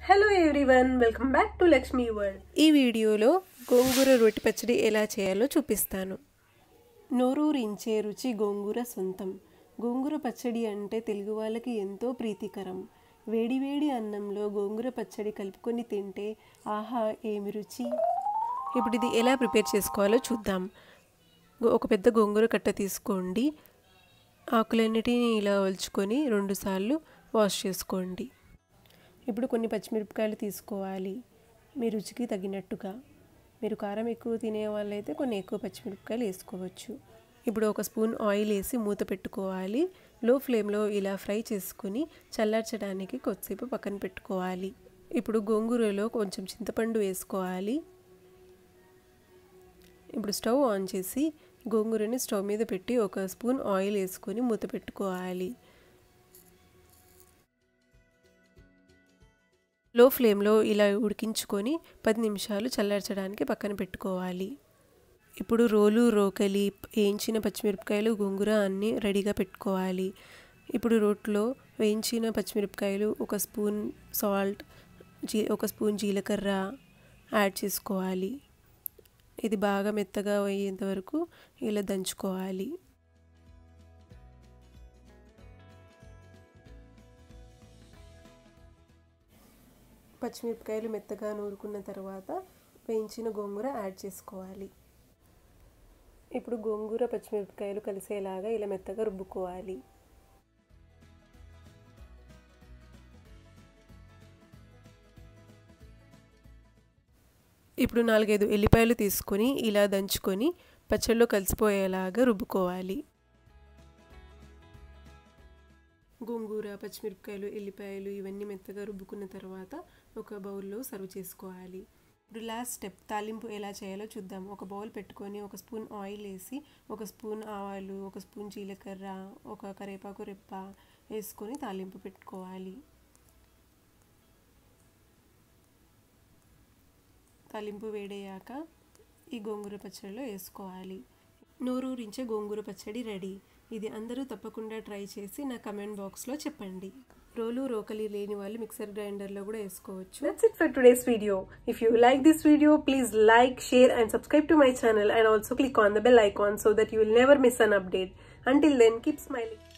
Hello everyone welcome back to Lakshmi world ఈ వీడియోలో గోంగూర రొట్టి పచ్చడి ఎలా చేయాలో చూపిస్తాను నోరూరించే రుచి గోంగూర సొంతం గోంగూర పచ్చడి అంటే తెలుగు వాళ్ళకి ఎంతో ప్రీతికరం వేడివేడి అన్నంలో గోంగూర పచ్చడి కలుపుకొని తింటే ఆహా ఏమి రుచి ఇప్పుడు ఇది ఎలా ప్రిపేర్ చేసుకోవాలో చూద్దాం గో- ఒక పెద్ద గోంగూర కట్ట తీసుకోండి ఆకులన్నిటిని ఇలా ఒలుచుకొని రెండుసార్లు వాష్ చేసుకోండి ఇప్పుడు కొన్ని పచ్చిమిరపకాయలు తీసుకోవాలి మీ రుచికి తగినట్టుగా మీరు కారం ఎక్కువ తినే వాళ్ళైతే కొన్ని ఎక్కువ పచ్చిమిరపకాయలు వేసుకోవచ్చు ఇప్పుడు ఒక స్పూన్ ఆయిల్ వేసి మూత పెట్టుకోవాలి లో ఫ్లేమ్లో ఇలా ఫ్రై చేసుకొని చల్లార్చడానికి కొద్దిసేపు పక్కన పెట్టుకోవాలి ఇప్పుడు గోంగూరలో కొంచెం చింతపండు వేసుకోవాలి ఇప్పుడు స్టవ్ ఆన్ చేసి గోంగూరని స్టవ్ మీద పెట్టి ఒక స్పూన్ ఆయిల్ వేసుకొని మూత పెట్టుకోవాలి లో ఫ్లేమ్లో ఇలా ఉడికించుకొని పది నిమిషాలు చల్లార్చడానికి పక్కన పెట్టుకోవాలి ఇప్పుడు రోలు రోకలి వేయించిన పచ్చిమిరపకాయలు గోంగూర అన్నీ రెడీగా పెట్టుకోవాలి ఇప్పుడు రోట్లో వేయించిన పచ్చిమిరపకాయలు ఒక స్పూన్ సాల్ట్ జీ ఒక స్పూన్ జీలకర్ర యాడ్ చేసుకోవాలి ఇది బాగా మెత్తగా అయ్యేంత వరకు ఇలా దంచుకోవాలి పచ్చిమిరపకాయలు మెత్తగా నూరుకున్న తర్వాత వేయించిన గోంగూర యాడ్ చేసుకోవాలి ఇప్పుడు గోంగూర పచ్చిమిరపకాయలు కలిసేలాగా ఇలా మెత్తగా రుబ్బుకోవాలి ఇప్పుడు నాలుగైదు ఎల్లిపాయలు తీసుకొని ఇలా దంచుకొని పచ్చళ్ళలో కలిసిపోయేలాగా రుబ్బుకోవాలి గోంగూర పచ్చిమిరపకాయలు ఎల్లిపాయలు ఇవన్నీ మెత్తగా రుబ్బుకున్న తర్వాత ఒక బౌల్లో సర్వ్ చేసుకోవాలి ఇప్పుడు లాస్ట్ స్టెప్ తాలింపు ఎలా చేయాలో చూద్దాం ఒక బౌల్ పెట్టుకొని ఒక స్పూన్ ఆయిల్ వేసి ఒక స్పూన్ ఆవాలు ఒక స్పూన్ జీలకర్ర ఒక కరివేపాకు రెప్ప వేసుకొని తాలింపు పెట్టుకోవాలి తాలింపు వేడయ్యాక ఈ గోంగూర పచ్చడిలో వేసుకోవాలి నోరూరించే గోంగూర పచ్చడి రెడీ ఇది అందరూ తప్పకుండా ట్రై చేసి నా కమెంట్ బాక్స్లో చెప్పండి రోలు రోకలి లేని వాళ్ళు మిక్సర్ గ్రైండర్లో కూడా వేసుకోవచ్చు That's it for today's video. If you like this video, please like, share and subscribe to my channel and also click on the bell icon so that you will never miss an update. Until then, keep smiling.